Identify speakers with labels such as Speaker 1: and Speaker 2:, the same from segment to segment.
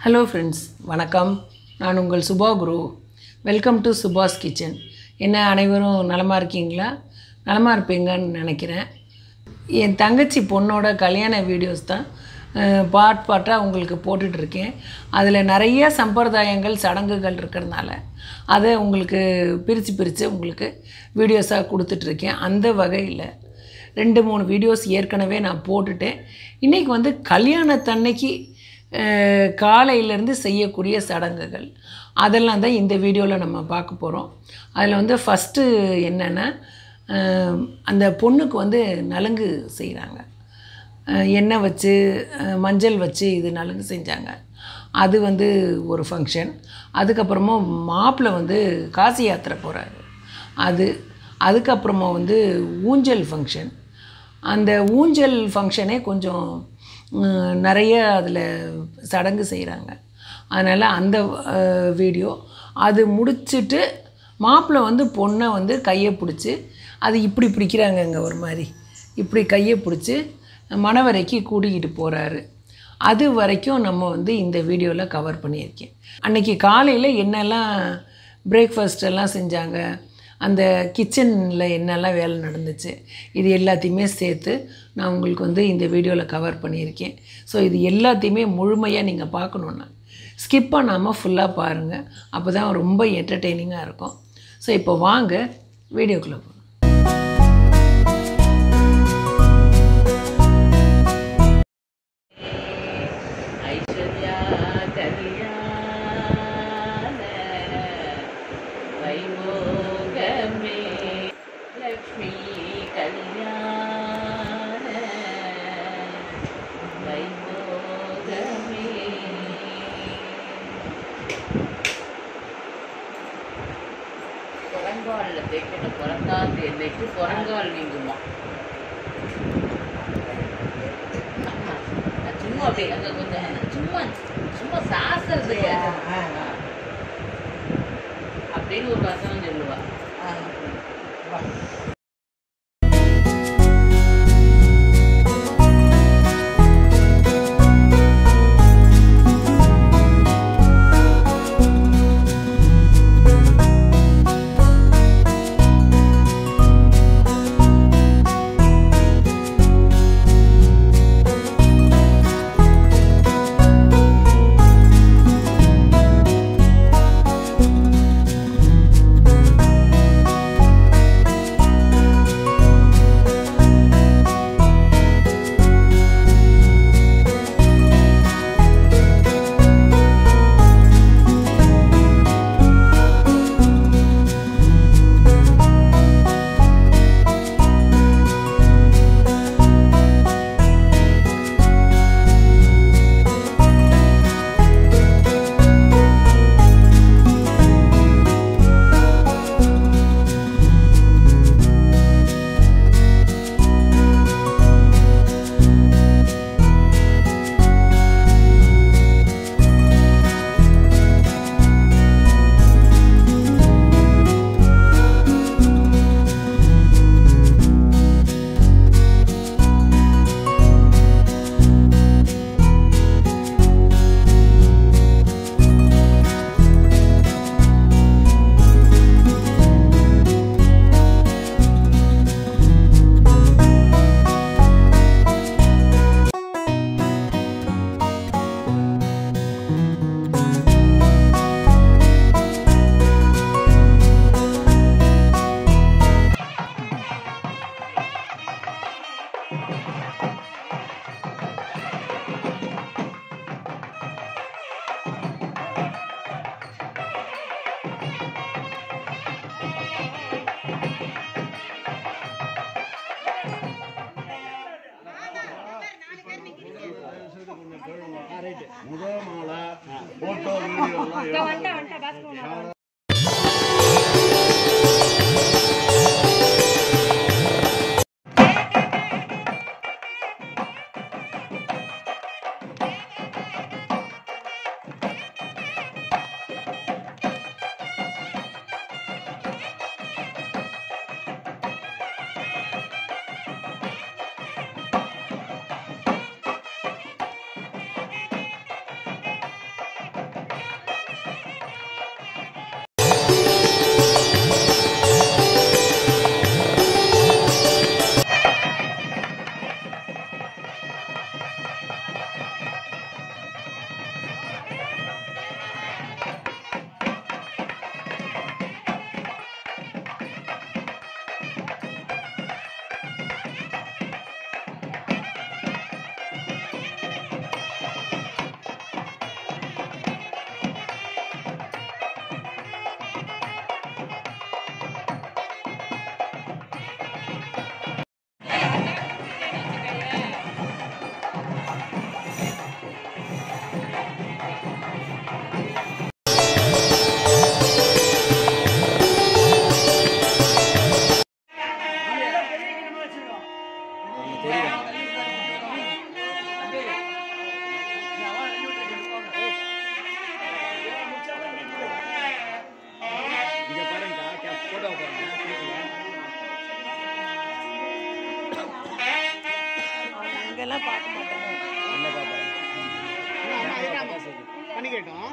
Speaker 1: Hello friends வணக்கம் நான் உங்கள் சுபா குரு வெல்கம் டு சுபாஸ் கிச்சன் என்ன அனைவரும் நலமாக இருக்கீங்களா நலமாக இருப்பீங்கன்னு நினைக்கிறேன் என் தங்கச்சி பொண்ணோட கல்யாண வீடியோஸ் தான் பார்ட் பார்ட்டாக உங்களுக்கு போட்டுட்ருக்கேன் அதில் நிறைய சம்பிரதாயங்கள் சடங்குகள் இருக்கிறதுனால அதை உங்களுக்கு பிரித்து பிரித்து உங்களுக்கு வீடியோஸாக கொடுத்துட்ருக்கேன் அந்த வகையில் ரெண்டு மூணு வீடியோஸ் ஏற்கனவே நான் போட்டுட்டேன் இன்றைக்கி வந்து கல்யாணத்தன்னைக்கு அஹ், காலையிலேருந்து செய்யக்கூடிய சடங்குகள் அதெல்லாம் தான் இந்த வீடியோவில் நம்ம பார்க்க போகிறோம் அதில் வந்து ஃபஸ்ட்டு என்னென்னா அஹ், அந்த பொண்ணுக்கு வந்து நலுங்கு செய்கிறாங்க எண்ணெய் வச்சு அஹ், மஞ்சள் வச்சு இது நலுங்கு செஞ்சாங்க அது வந்து ஒரு ஃபங்க்ஷன் அதுக்கப்புறமா மாப்பிள்ளை வந்து காசி யாத்திரை போகிறாரு அது அதுக்கப்புறமா வந்து ஊஞ்சல் ஃபங்க்ஷன் அந்த ஊஞ்சல் ஃபங்க்ஷனே கொஞ்சம் ம், நிறைய அதில் சடங்கு செய்கிறாங்க அதனால் அந்த அஹ், வீடியோ அது முடிச்சிட்டு மாப்பிள்ளை வந்து பொண்ணை வந்து கையை பிடிச்சி அது இப்படி பிடிக்கிறாங்கங்க ஒரு மாதிரி இப்படி கையை பிடிச்சி மணவரைக்கு கூட்டிக்கிட்டு போகிறாரு அது வரைக்கும் நம்ம வந்து இந்த வீடியோவில் கவர் பண்ணியிருக்கேன் அன்றைக்கி காலையில் என்னெல்லாம் பிரேக்ஃபாஸ்ட் எல்லாம் செஞ்சாங்க அந்த கிச்சனில் என்னெல்லாம் வேலை நடந்துச்சு இது எல்லாத்தையுமே சேர்த்து நான் உங்களுக்கு வந்து இந்த வீடியோவில் கவர் பண்ணியிருக்கேன் ஸோ இது எல்லாத்தையுமே முழுமையாக நீங்கள் பார்க்கணுன்னா ஸ்கிப் பண்ணாமல் ஃபுல்லாக பாருங்கள் அப்போ தான் ரொம்ப என்டர்டெய்னிங்காக இருக்கும் ஸோ இப்போ வாங்க வீடியோக்குள்ளே போகலாம்
Speaker 2: ஐஸ்வர்யா கல்யாண வைபோகமே லக்ஷ்மி கல்யாண வைபோகமே புறங்காலில் தேய்க்கணும் புறங்கால் தேய்க்கு புறங்கால் நீங்குமா ஆமா. நான் சும்மா அப்படியே அங்க கொஞ்சம் சும்மா சும்மா சாஸ்திரத்தை அப்படின்னு ஒரு வசனம் சொல்லுவா
Speaker 3: முதல் மாலை போட்டோ வீடியோ எல்லாம்
Speaker 4: ஆ
Speaker 1: அதெல்லாம் பார்க்க மாட்டாங்க
Speaker 4: பண்ணிக்கிட்டோம்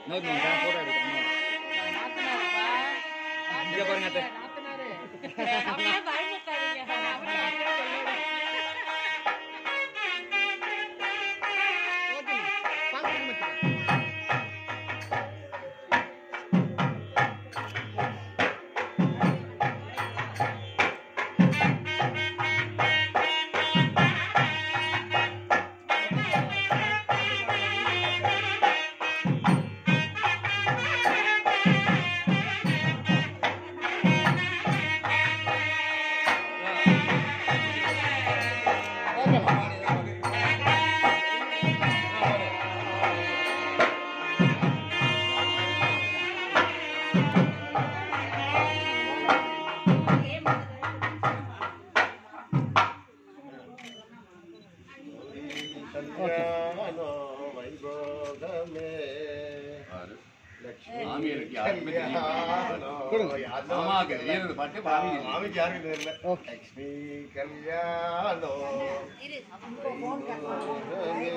Speaker 3: கல்யாணோ வைபோகமே லக்ஷ்மி
Speaker 5: மாமியாருக்கு யாருக்குமே தெரியல.
Speaker 3: கல்யாணோ யாருக்கும்
Speaker 5: மாமாவுக்கு தெரியறது பாட்டு மாமி
Speaker 3: மாமிக்கு யாருக்கும் தெரியல லக்ஷ்மி கல்யாணோ வைபோகமே.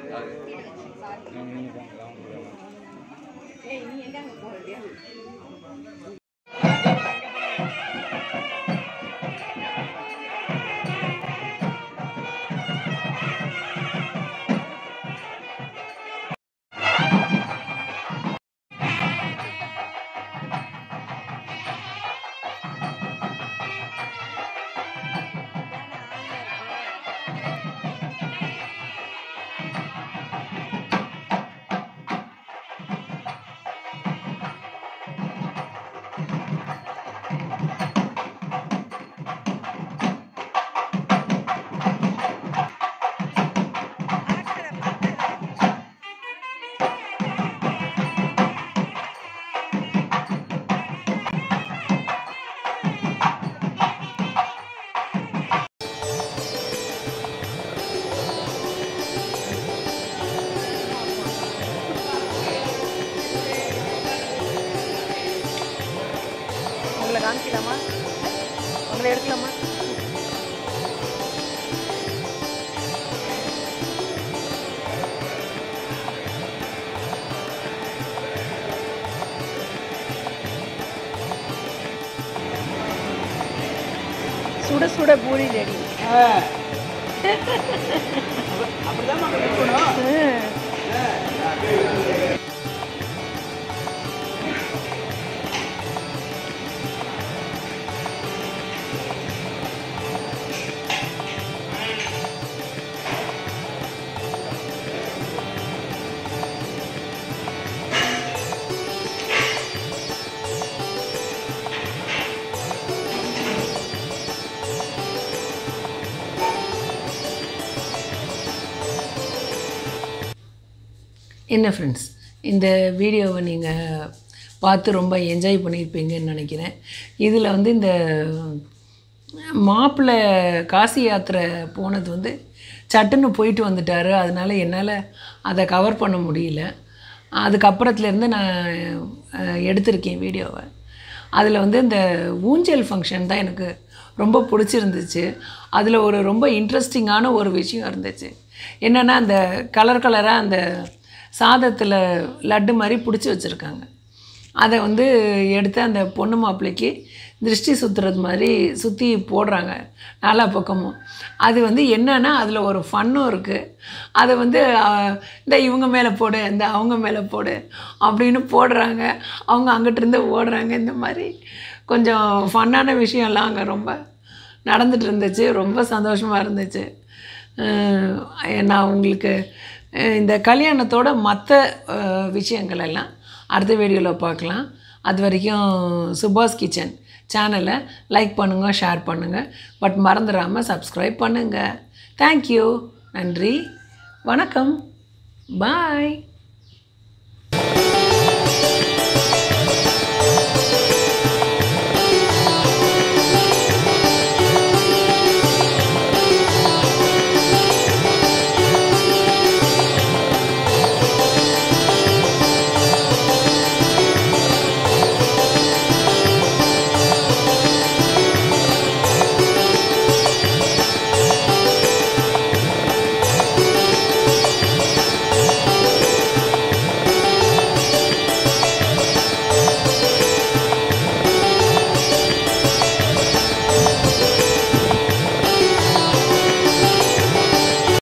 Speaker 1: உங்களை காமிக்கலாமா உங்களை எடுக்கலாமா சுட சுட பூரி ரெடி என்ன ஃப்ரெண்ட்ஸ் இந்த வீடியோவை நீங்கள் பார்த்து ரொம்ப என்ஜாய் பண்ணியிருப்பீங்கன்னு நினைக்கிறேன் இதில் வந்து இந்த மாப்பிள்ளை காசி யாத்திரை போனது வந்து சட்டுன்னு போயிட்டு வந்துட்டார் அதனால் என்னால் அதை கவர் பண்ண முடியல அதுக்கப்புறத்துலேருந்து நான் அஹ், எடுத்திருக்கேன் வீடியோவை அதில் வந்து இந்த ஊஞ்சல் ஃபங்க்ஷன் தான் எனக்கு ரொம்ப பிடிச்சிருந்துச்சு அதில் ஒரு ரொம்ப இன்ட்ரெஸ்டிங்கான ஒரு விஷயம் இருந்துச்சு என்னென்னா அந்த கலர் கலராக அந்த சாதத்தில் லட்டு மாதிரி பிடிச்சி வச்சுருக்காங்க அதை வந்து எடுத்து அந்த பொண்ணு மாப்பிள்ளைக்கு திருஷ்டி சுற்றுறது மாதிரி சுற்றி போடுறாங்க நாலா பக்கமும் அது வந்து என்னன்னா அதில் ஒரு ஃபன்னும் இருக்குது அதை வந்து ஆஹ், இந்த இவங்க மேலே போடு இந்த அவங்க மேலே போடு அப்படின்னு போடுறாங்க அவங்க அங்கிட்டிருந்து ஓடுறாங்க இந்த மாதிரி கொஞ்சம் ஃபன்னான விஷயம்லாம் அங்கே ரொம்ப நடந்துட்டு இருந்துச்சு ரொம்ப சந்தோஷமாக இருந்துச்சு அஹ் நான் உங்களுக்கு அஹ் இந்த கல்யாணத்தோட மற்ற விஷயங்கள் எல்லாம் அடுத்த வீடியோவில் பார்க்கலாம் அது வரைக்கும் சுபாஷ் கிச்சன் சேனலை லைக் பண்ணுங்கள் ஷேர் பண்ணுங்கள் பட் மறந்துடாமல் சப்ஸ்கிரைப் பண்ணுங்கள் தேங்க்யூ நன்றி வணக்கம் பாய்